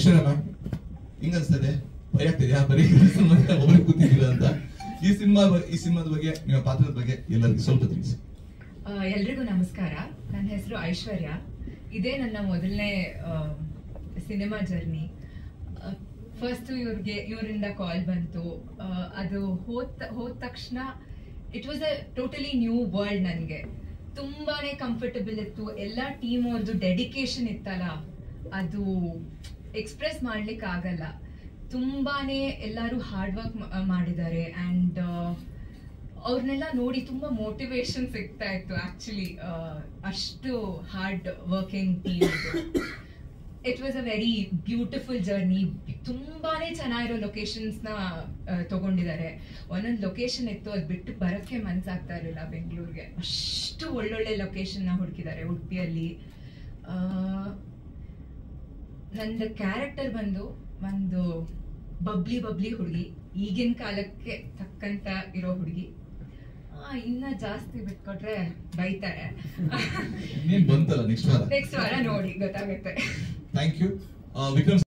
ಅಕ್ಷರ ma'am ಹಿಂಗ ಅನ್ಸ್ತದೆ ಭಯ ಆಗ್ತಿದೆ ಬರೀ ಒಬ್ಬರು ಕೂತಿದ್ದೀರಾ ಅಂತ ಈ ಸಿನಿಮಾ ಈ ಸಿನಿಮಾದ ಬಗ್ಗೆ ನಿಮ್ಮ ಪಾತ್ರದ ಬಗ್ಗೆ ಎಲ್ಲರಿಗೂ ಸ್ವಲ್ಪ ತಿಳಿಸಿ ಆ, ಎಲ್ರಿಗೂ ನಮಸ್ಕಾರ ನನ್ನ ಹೆಸರು ಐಶ್ವರ್ಯ ಇದೇ ನನ್ನ ಮೊದಲನೇ ಸಿನಿಮಾ ಜರ್ನಿ ಫಸ್ಟ್ ಇವ್ರಿಗೆ ಇವರಿಂದ ಕಾಲ್ ಬಂತು ಆ, ಅದು ಹೋದ ಹೋದ ತಕ್ಷಣ it was a totally new world ನನಗೆ ತುಂಬಾನೇ ಕಂಫರ್ಟಬಲ್ ಇತ್ತು ಎಲ್ಲ ಟೀಮ್ ಅವ್ರದ್ದು ಡೆಡಿಕೇಶನ್ ಇತ್ತಲ್ಲ ಅದು ಎಕ್ಸ್ಪ್ರೆಸ್ ಮಾಡ್ಲಿಕ್ಕೆ ಆಗಲ್ಲ ತುಂಬಾನೇ ಎಲ್ಲರೂ ಹಾರ್ಡ್ ವರ್ಕ್ ಮಾಡಿದ್ದಾರೆ ಅಂಡ್ ಅವ್ರನ್ನೆಲ್ಲ ನೋಡಿ ತುಂಬಾ ಮೋಟಿವೇಶನ್ ಸಿಗ್ತಾ ಇತ್ತು ಆಕ್ಚುಲಿ ಅಷ್ಟು hard working team it was a very beautiful journey ತುಂಬಾನೇ ಚೆನ್ನಾಗಿರೋ ಲೊಕೇಶನ್ಸ್ ನ ಆ, ತಗೊಂಡಿದ್ದಾರೆ ಒಂದೊಂದು ಲೊಕೇಶನ್ ಇತ್ತು ಅದು ಬಿಟ್ಟು ಬರಕ್ಕೆ ಮನ್ಸಾಗ್ತಾ ಇರಲಿಲ್ಲ ಬೆಂಗಳೂರಿಗೆ ಅಷ್ಟು ಒಳ್ಳೊಳ್ಳೆ ಲೊಕೇಶನ್ ನ ಹುಡುಕಿದ್ದಾರೆ ಉಡುಪಿಯಲ್ಲಿ ಆ, ನಂದು ಕ್ಯಾರೆಕ್ಟರ್ ಬಂದು ಒಂದು ಬಬ್ಲಿ ಬಬ್ಲಿ ಹುಡುಗಿ ಈಗಿನ ಕಾಲಕ್ಕೆ ತಕ್ಕಂತ ಇರೋ ಹುಡುಗಿ ಇನ್ನ ಜಾಸ್ತಿ ಬಿಟ್ಕೊಟ್ರೆ ಬೈತಾರೆ ನೀನ್ ಬಂತಲ್ಲ ನೆಕ್ಸ್ಟ್ ವಾರ ನೆಕ್ಸ್ಟ್ ವಾರ ನೋಡಿ ಗೊತ್ತಾಗುತ್ತೆ ಥ್ಯಾಂಕ್ ಯು ವಿಕ್ರಮ್